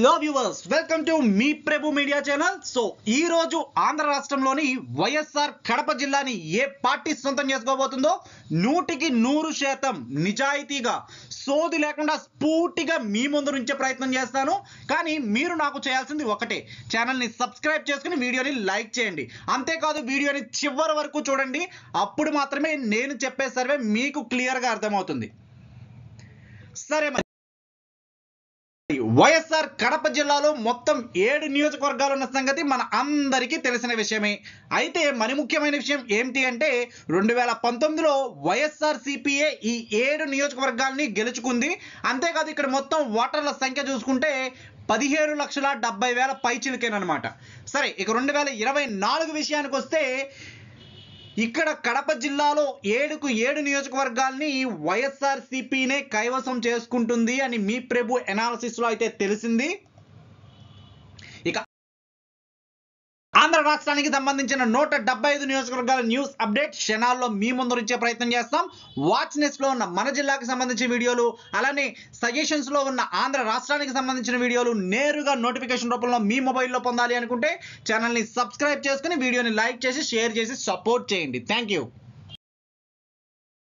hello viewers welcome to మీ Prabhu media channel so ఈ రోజు ఆంధ్ర రాష్ట్రంలోని వైఎస్ఆర్ కడప జిల్లాని ఏ పార్టీ సొంతం చేసుకోబోతుందో నూటికి నూరు శాతం నిజాయితీగా సోది లేకుండా స్ఫూర్తిగా మీ ముందు నుంచే ప్రయత్నం చేస్తాను కానీ మీరు నాకు చేయాల్సింది ఒకటే ఛానల్ని సబ్స్క్రైబ్ చేసుకుని వీడియోని లైక్ చేయండి అంతేకాదు వీడియోని చివరి వరకు చూడండి అప్పుడు మాత్రమే నేను చెప్పే సర్వే మీకు క్లియర్గా అర్థమవుతుంది సరే మరి వైఎస్ఆర్ కడప జిల్లాలో మొత్తం ఏడు నియోజకవర్గాలు ఉన్న సంగతి మన అందరికీ తెలిసిన విషయమే అయితే మరి ముఖ్యమైన విషయం ఏమిటి అంటే రెండు వేల పంతొమ్మిదిలో వైఎస్ఆర్ సిపిఏ ఈ ఏడు నియోజకవర్గాల్ని గెలుచుకుంది అంతేకాదు ఇక్కడ మొత్తం ఓటర్ల సంఖ్య చూసుకుంటే పదిహేను లక్షల డెబ్బై వేల పైచిలకేనమాట సరే ఇక రెండు వేల ఇరవై నాలుగు విషయానికి వస్తే ఇక్కడ కడప జిల్లాలో ఏడుకు ఏడు నియోజకవర్గాల్ని వైఎస్ఆర్ సిపినే కైవసం చేసుకుంటుంది అని మీ ప్రభు ఎనాలసిస్ లో అయితే తెలిసింది ఇక ఆంధ్ర రాష్ట్రానికి సంబంధించిన నూట డెబ్బై ఐదు నియోజకవర్గాల న్యూస్ అప్డేట్ క్షణాల్లో మీ ముందు ఉంచే ప్రయత్నం చేస్తాం వాచ్ నెస్ లో ఉన్న మన జిల్లాకి సంబంధించిన వీడియోలు అలానే సజెషన్స్ లో ఉన్న ఆంధ్ర రాష్ట్రానికి సంబంధించిన వీడియోలు నేరుగా నోటిఫికేషన్ రూపంలో మీ మొబైల్లో పొందాలి అనుకుంటే ఛానల్ని సబ్స్క్రైబ్ చేసుకుని వీడియోని లైక్ చేసి షేర్ చేసి సపోర్ట్ చేయండి థ్యాంక్ యూ